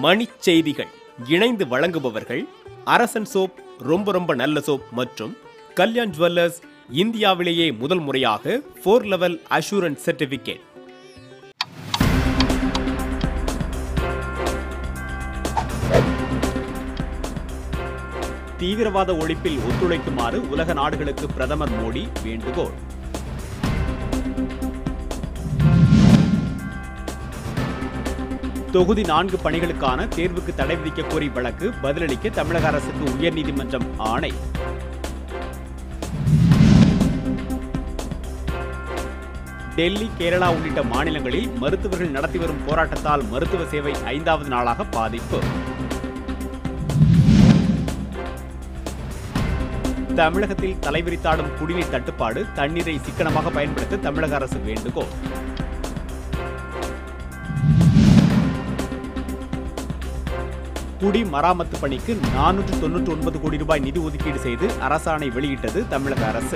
மணிச் செய்திகள் இணைந்து வழங்குபவர்கள் அரசன் சோப் ரொம்ப ரொம்ப நல்ல சோப் மற்றும் கல்யாண் ஜுவல்லர்ஸ் இந்தியாவிலேயே முதல் முறையாக ஃபோர் லெவல் அஷூரன்ஸ் சர்டிபிகேட் தீவிரவாத ஒழிப்பில் ஒத்துழைக்குமாறு உலக நாடுகளுக்கு பிரதமர் மோடி வேண்டுகோள் தொகுதி நான்கு பணிகளுக்கான தேர்வுக்கு தடை விதிக்க கோரி வழக்கு பதிலளிக்க தமிழக அரசுக்கு உயர்நீதிமன்றம் ஆணை டெல்லி கேரளா உள்ளிட்ட மாநிலங்களில் மருத்துவர்கள் நடத்தி வரும் போராட்டத்தால் மருத்துவ சேவை ஐந்தாவது நாளாக பாதிப்பு தமிழகத்தில் தலைவிரித்தாடும் குடிநீர் தட்டுப்பாடு தண்ணீரை சிக்கனமாக பயன்படுத்த தமிழக அரசு வேண்டுகோள் குடி மராமத்து பணிக்கு நானூற்று தொன்னூற்று ஒன்பது கோடி ரூபாய் நிதி ஒதுக்கீடு செய்து அரசாணை வெளியிட்டது தமிழக அரசு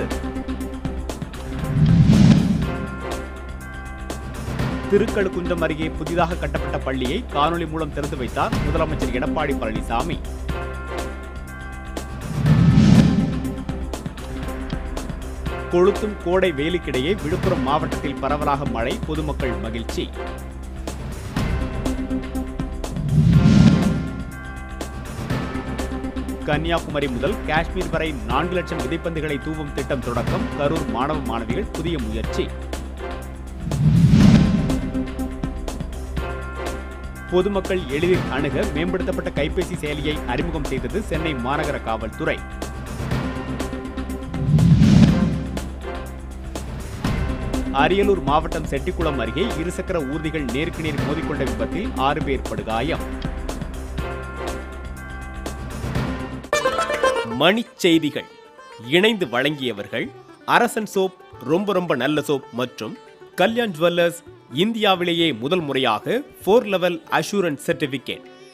திருக்கழுக்குன்றம் அருகே புதிதாக கட்டப்பட்ட பள்ளியை காணொலி மூலம் திறந்து வைத்தார் முதலமைச்சர் எடப்பாடி பழனிசாமி கொளுத்தும் கோடை வெயிலுக்கிடையே விழுப்புரம் மாவட்டத்தில் பரவலாக மழை பொதுமக்கள் மகிழ்ச்சி கன்னியாகுமரி முதல் காஷ்மீர் வரை நான்கு லட்சம் விதைப்பந்துகளை தூவும் திட்டம் தொடக்கம் கரூர் மாணவ மாணவிகள் புதிய முயற்சி பொதுமக்கள் எளிதில் அணுக மேம்படுத்தப்பட்ட கைபேசி செயலியை அறிமுகம் செய்தது சென்னை மாநகர காவல்துறை அரியலூர் மாவட்டம் செட்டிக்குளம் அருகே இருசக்கர ஊர்திகள் நேருக்கு நேர் மோதிக்கொண்ட விபத்தில் ஆறு பேர் படுகாயம் மணிச் செய்திகள் இணைந்து வழங்கியவர்கள் அரசன் சோப் ரொம்ப ரொம்ப நல்ல சோப் மற்றும் கல்யாண் ஜுவல்லர்ஸ் இந்தியாவிலேயே முதல் முறையாக ஃபோர் லெவல் அஷூரன்ஸ் சர்டிபிகேட்